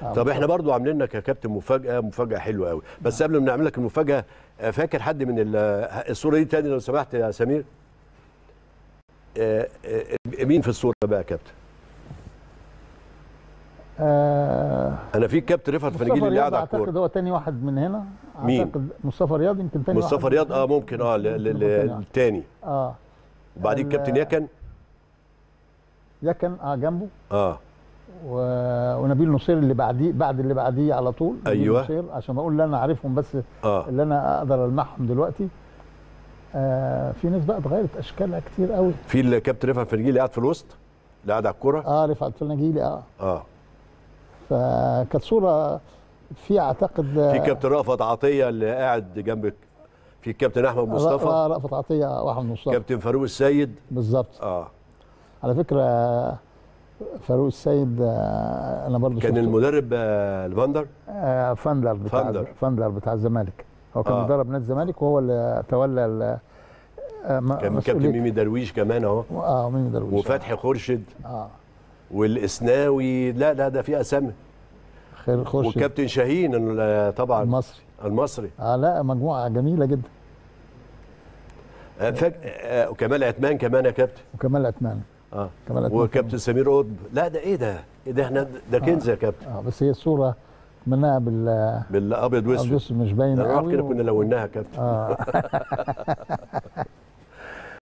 طب احنا برضو عاملين لك يا كابتن مفاجاه مفاجاه حلوه قوي بس قبل ما نعمل لك المفاجاه آه، فاكر حد من ال- آه، الصوره دي تاني لو سمحت يا سمير آه، آه، مين في الصوره بقى يا كابتن آه انا في الكابتن رفعت مصطفى فنجيل اللي رياض قاعد على اعتقد الكوره هو تاني واحد من هنا مين؟ اعتقد مصطفى رياض يمكن تاني مصطفى واحد رياض اه ممكن اه ل- ل- ممكن ل- يبقى تاني واحد. التاني اه وبعدين ال- الكابتن يكن يكن اه جنبه اه و... ونبيل نصير اللي بعديه بعد اللي بعديه على طول نبيل أيوة. نصير عشان بقول اللي انا عارفهم بس اه اللي انا اقدر المعهم دلوقتي آه في ناس بقى اتغيرت اشكالها كتير قوي في الكابتن رفعت فنجيل اللي قاعد في الوسط اللي قاعد على الكوره اه رفعت فلنجيلي اه اه فكانت صوره في اعتقد في كابتن رأفت عطيه اللي قاعد جنبك في الكابتن احمد مصطفى آه رأفت عطيه واحد مصطفى كابتن فاروق السيد بالظبط اه على فكره فاروق السيد آه انا برضو كان شفته. المدرب آه، الفاندر آه فاندر بتاع فاندر. فاندر بتاع الزمالك هو كان آه. بيدرب نادي الزمالك وهو اللي تولى ال- آه م- كان كابتن مسؤولية- ميمي درويش كمان اهو اه ميمي درويش وفتحي خورشيد اه والاسناوي لا لا ده في اسامي خير خش وكابتن شاهين ال- طبعا المصري المصري اه لا مجموعه جميله جدا آه، فج... آه، وكمال عثمان كمان يا كابتن وكمال عثمان اه كمال عثمان وكابتن سمير قطب لا ده ايه ده ايه ده احنا ده كنز يا كابتن اه بس هي الصوره منها بال بالابيض واسود الجسم مش باينه انا عارف قوي كده و- كنا لوناها يا كابتن اه